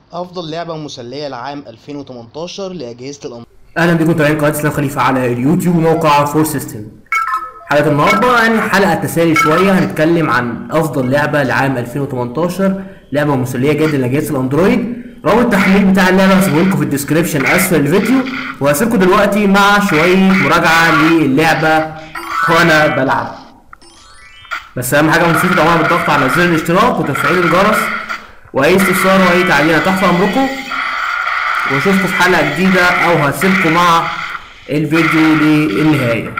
أفضل لعبة مسلية لعام 2018 لأجهزة الأنظمة اهلا بكم متابعين قناه اسلام خليفه على اليوتيوب وموقع فور سيستم حلقه النهارده يعني حلقه تسالي شويه هنتكلم عن افضل لعبه لعام 2018 لعبه مسليه جدا لاجهزه الاندرويد رابط التحميل بتاع اللعبه هسيبه لكم في الديسكربشن اسفل الفيديو وهسيبكم دلوقتي مع شويه مراجعه للعبه وانا بلعب بس اهم حاجه ما تنسوش طبعا بالضغط على زر الاشتراك وتفعيل الجرس واي استفسار واي تعليق تحت امركم واشوفكم في حلقه جديده او هسيبكم مع الفيديو للنهايه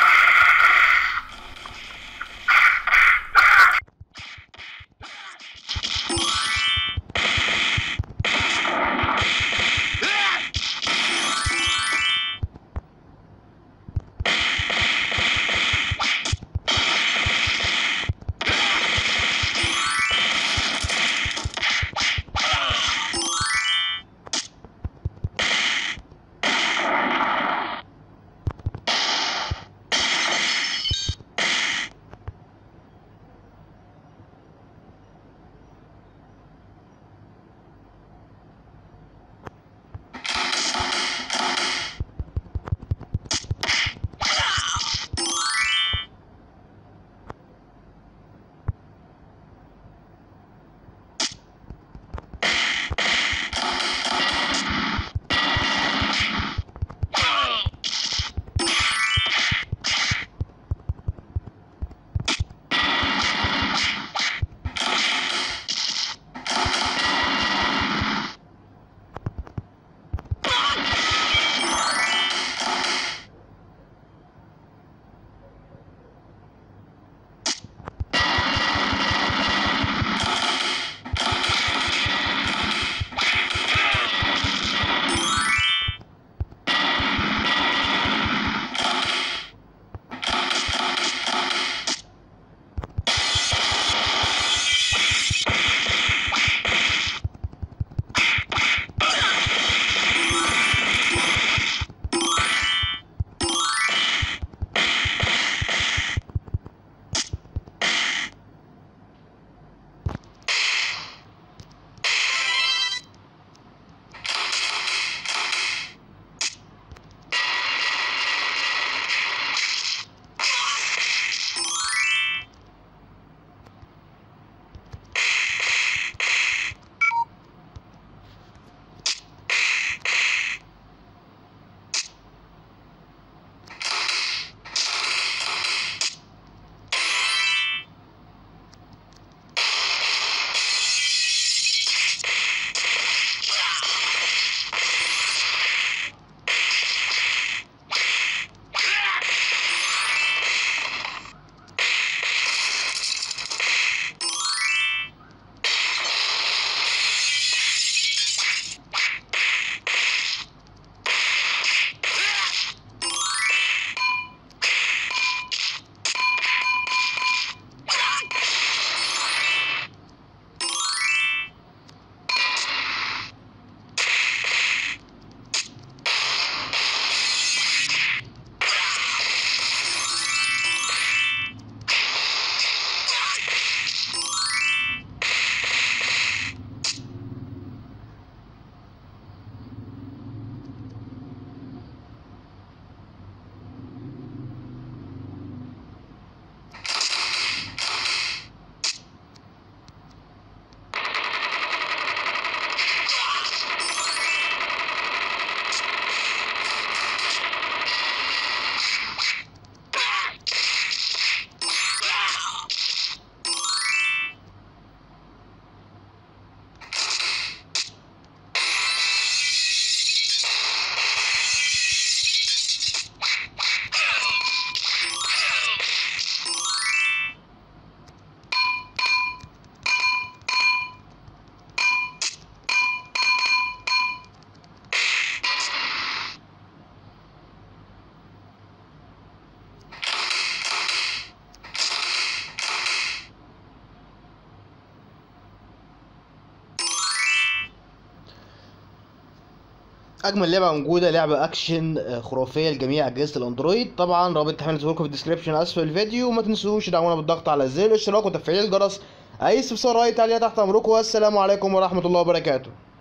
اجمل لعبه موجوده لعبه اكشن آه، خرافيه لجميع اجهزه الاندرويد طبعا رابط التحميل هسيبه لكم في الديسكربشن اسفل الفيديو وما تنسوش تدعمونا بالضغط على زر الاشتراك وتفعيل الجرس اي استفسار اي تعليق تحت امركم والسلام عليكم ورحمه الله وبركاته